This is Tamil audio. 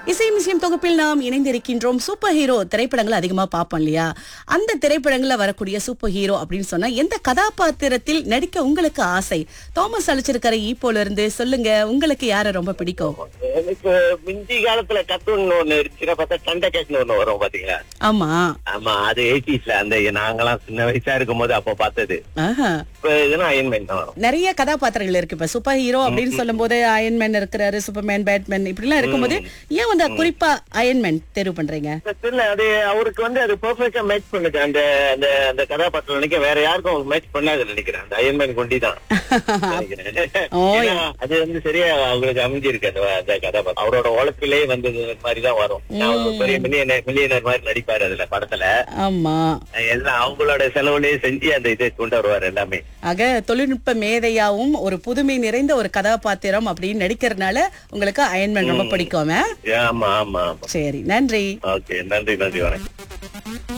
இசை மிசியம் தொகுப்பில் நாம் இணைந்திருக்கின்றோம் சூப்பர் ஹீரோ திரைப்படங்கள் அதிகமா பார்ப்போம் இல்லையா அந்த திரைப்படங்கள்ல வரக்கூடிய சூப்பர் ஹீரோ அப்படின்னு சொன்னா எந்த கதாபாத்திரத்தில் நடிக்க உங்களுக்கு ஆசை தாமஸ் அழைச்சிருக்கிற ஈப்போல இருந்து சொல்லுங்க உங்களுக்கு யாரை ரொம்ப பிடிக்கும் எனக்கு மிஞ்சி காலத்துல கத்தூன் ஒண்ணு இருந்துச்சுன்னா பார்த்தா சண்டை கேட்னு ஒண்ணு வரும் பாத்தீங்களா ஆமா ஆமா அது எயிட்டிஸ்ல அந்த நாங்கெல்லாம் சின்ன வயசா இருக்கும் போது அப்ப பார்த்தது ஆஹா. இப்ப இதுனா அயன்மேன் தான் வரும் நிறைய கதாபாத்திரங்கள் இருக்கு இப்ப சூப்பர் ஹீரோ அப்படின்னு சொல்லும் போது அயன்மேன் இருக்கிறாரு சூப்பர்மேன் பேட்மேன் இப்படி எல்லாம் இருக்கும்போது ஏன் வந்து குறிப்பா அயன்மேன் தேர்வு பண்றீங்க இல்ல அது அவருக்கு வந்து அது பெர்ஃபெக்டா மேட்ச் பண்ணுது அந்த அந்த அந்த கதாபாத்திரம் நினைக்க வேற யாருக்கும் மேட்ச் பண்ணாது நினைக்கிறேன் அந்த அயன்மேன் கொண்டி தான் நினைக்கிறேன். ஓ, ஏன்னா, அது வந்து சரியா அவங்களுக்கு அமைஞ்சிருக்கு அந்த அந்த கதாபாத்திரம் அவரோட உழைப்பிலே வந்தது மாதிரி தான் வரும் அவர் ஒரு பெரிய மில்லியனர் மில்லியனர் மாதிரி நடிப்பாரு அதுல படத்துல ஆமா எல்லாம் அவங்களோட செலவுலயே செஞ்சு அந்த இதை கொண்டு வருவார் எல்லாமே ஆக தொழில்நுட்ப மேதையாவும் ஒரு புதுமை நிறைந்த ஒரு கதாபாத்திரம் அப்படின்னு நடிக்கிறதுனால உங்களுக்கு அயன்மேன் ரொம்ப பிடிக்கும் ஆ? ஆமா ஆமா ஆமா சரி நன்றி ஓகே நன்றி நன்றி வணக்கம்